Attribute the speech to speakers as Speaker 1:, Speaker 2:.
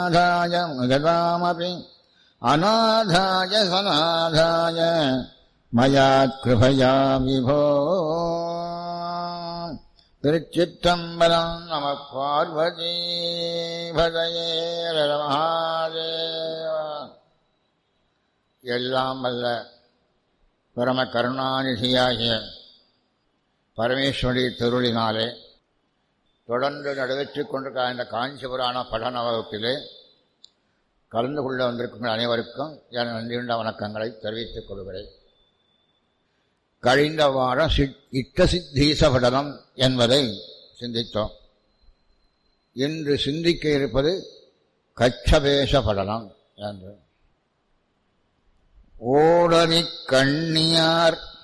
Speaker 1: அநாதாய முததாமபி அநாதாய சநாதாய மயாத் கிருபயா விபோ திருச்சிற்றம்பலம் நம பார்வதி பதையே மகாதேவ எல்லாம் வல்ல பரம கருணாநிதியாகிய பரமேஸ்வரி திருளினாலே தொடர்ந்து நடைபெற்றுக் கொண்டிருக்க இந்த காஞ்சிபுராண படன வகுப்பிலே கலந்து கொள்ள வந்திருக்கும் அனைவருக்கும் என் நன்றியுண்ட வணக்கங்களை தெரிவித்துக் கொள்கிறேன் கழிந்த வாரம் இட்ட சித்தீச படனம் என்பதை சிந்தித்தோம் இன்று சிந்திக்க இருப்பது கச்சபேச படனம் என்று ஓடரி கண்ணியார்